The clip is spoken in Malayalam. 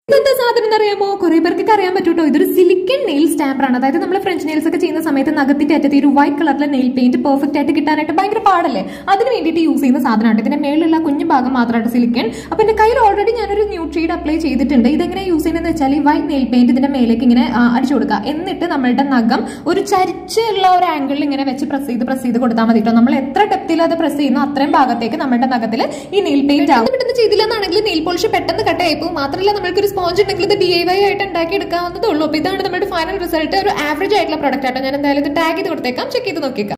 ഇതെന്താ സാധനം എന്നറിയാമോ കുറെ പേർക്ക് അറിയാൻ പറ്റൂട്ടോ ഇതൊരു സിലിക്കൺ നെയിൽ സ്റ്റാമ്പർ ആണ് അതായത് നമ്മൾ ഫ്രഞ്ച് നെയിൽസ് ഒക്കെ ചെയ്യുന്ന സമയത്ത് നഖത്തിന്റെ അറ്റത്ത് ഈ ഒരു വൈറ്റ് കളറിലെ നെയിൽ പെയിന്റ് പെർഫെക്റ്റ് ആയിട്ട് കിട്ടാനായിട്ട് ഭയങ്കര പാടല്ലേ അതിന് വേണ്ടിയിട്ട് യൂസ് ചെയ്യുന്ന സാധനമാണ് ഇതിന്റെ മേളിലുള്ള കുഞ്ഞു ഭാഗം മാത്രമായിട്ട് സിലിക്കൺ അപ്പൊ എന്റെ കയ്യിൽ ഓൾറെഡി ഞാനൊരു ന്യൂട്രീഡ് അപ്ലൈ ചെയ്തിട്ടുണ്ട് ഇതെങ്ങനെ യൂസ് ചെയ്യുന്നത് വെച്ചാൽ ഈ വൈറ്റ് നെയിൽ പെയിന്റ് ഇതിന്റെ മേലേക്ക് ഇങ്ങനെ ആ, അടിച്ചു കൊടുക്കുക എന്നിട്ട് നമ്മളുടെ നഖം ഒരു ചരിച്ചുള്ള ഒരു ആംഗിളിൽ ഇങ്ങനെ വെച്ച് പ്രസ് ചെയ്ത് പ്രസ് ചെയ്ത് കൊടുത്താൽ മതി കേട്ടോ നമ്മൾ എത്ര ഡെപ്തിൽ അത് പ്രസ് ചെയ്യുന്നു അത്രയും ഭാഗത്തേക്ക് നമ്മുടെ നഖത്തിൽ ഈ നെയിൽ പെയിന്റ് ആവും പെട്ടെന്ന് ചെയ്തില്ല എന്നാണെങ്കിൽ നെയിൽ പോളിഷ് പെട്ടെന്ന് കട്ട് ആയി പോകും മാത്രമല്ല നമ്മൾക്ക് ഒരു സ്പോഞ്ച് ഉണ്ടെങ്കിൽ ഇത് ഡി ഐ വൈ ആയിട്ട് ഉണ്ടാക്കി എടുക്കാവുന്നതേ ഉള്ളൂ അപ്പൊ ഇതാണ് നമ്മുടെ ഫൈനൽ റിസൾട്ട് ഒരു ആവറേജ് ആയിട്ടുള്ള പ്രൊഡക്റ്റ് ആട്ടോ ഞാൻ എന്തായാലും ഇത് ടാഗ് ചെയ്ത് കൊടുത്തേക്കാം ചെക്ക് ചെയ്ത് നോക്കിയേക്കാം